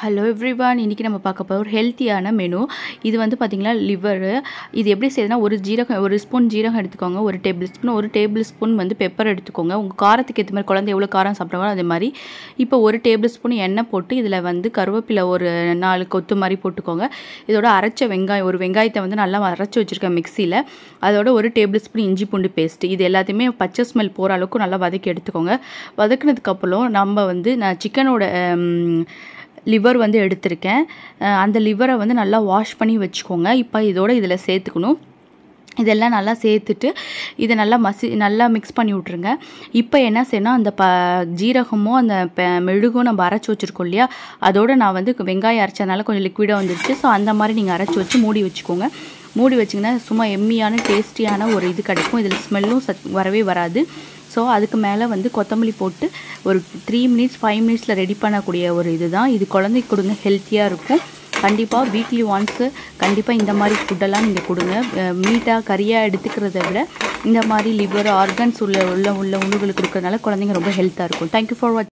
hello everyone இன்றைக்கி நம்ம பார்க்க போகிற ஒரு ஹெல்த்தியான மெனு இது வந்து பார்த்திங்கன்னா லிவரு இது எப்படி செய்யுதுன்னா ஒரு ஜீரகம் ஒரு ஸ்பூன் ஜீரகம் எடுத்துக்கோங்க ஒரு டேபிள் ஸ்பூன் ஒரு டேபிள் ஸ்பூன் வந்து பெப்பர் எடுத்துக்கோங்க உங்கள் காரத்துக்கு ஏற்ற மாதிரி குழந்தை எவ்வளோ காரம் சாப்பிட்றாங்களோ அதே மாதிரி இப்போ ஒரு டேபிள் ஸ்பூன் எண்ணெய் போட்டு இதில் வந்து கருவேப்பிலை ஒரு நாலு கொத்து மாதிரி போட்டுக்கோங்க இதோட அரைச்ச வெங்காயம் ஒரு வெங்காயத்தை வந்து நல்லா அரைச்சி வச்சுருக்கேன் மிக்சியில் அதோட ஒரு டேபிள் ஸ்பூன் இஞ்சி பூண்டு பேஸ்ட் இது எல்லாத்தையுமே பச்சை ஸ்மெல் போகிற அளவுக்கு நல்லா வதக்கி எடுத்துக்கோங்க வதக்குனதுக்கப்புறம் நம்ம வந்து நான் சிக்கனோட லிவர் வந்து எடுத்திருக்கேன் அஹ் அந்த லிவரை வந்து நல்லா வாஷ் பண்ணி வச்சுக்கோங்க இப்போ இதோட இதில் சேர்த்துக்கணும் இதெல்லாம் நல்லா சேர்த்துட்டு இதை நல்லா மசி நல்லா மிக்ஸ் பண்ணி விட்ருங்க இப்போ என்ன செய்யணும் அந்த ப ஜீரகமும் அந்த பெ மெழுகும் நம்ம அரைச்சி வச்சுருக்கோம் இல்லையா அதோடு நான் வந்து வெங்காயம் அரைச்சதுனால கொஞ்சம் லிக்விடாக வந்துருச்சு ஸோ அந்த மாதிரி நீங்கள் அரைச்சி வச்சு மூடி வச்சுக்கோங்க மூடி வச்சிங்கன்னா சும்மா எம்மியான டேஸ்டியான ஒரு இது கிடைக்கும் இதில் ஸ்மெல்லும் சத் வரவே வராது ஸோ அதுக்கு மேலே வந்து கொத்தமல்லி போட்டு ஒரு த்ரீ மினிட்ஸ் ஃபைவ் மினிட்ஸில் ரெடி பண்ணக்கூடிய ஒரு இது தான் இது குழந்தைக்கு கொடுங்க ஹெல்த்தியாக இருக்கும் கண்டிப்பாக வீக்லி ஒன்ஸு கண்டிப்பாக இந்த மாதிரி ஃபுட்டெல்லாம் நீங்கள் கொடுங்க மீட்டாக கறியாக எடுத்துக்கிறத விட இந்த மாதிரி லிவர் ஆர்கன்ஸ் உள்ள உள்ள உள்ள உணவுகளுக்கு இருக்கிறதுனால குழந்தைங்க ரொம்ப ஹெல்த்தாக இருக்கும் தேங்க்யூ ஃபார் வாட்ச்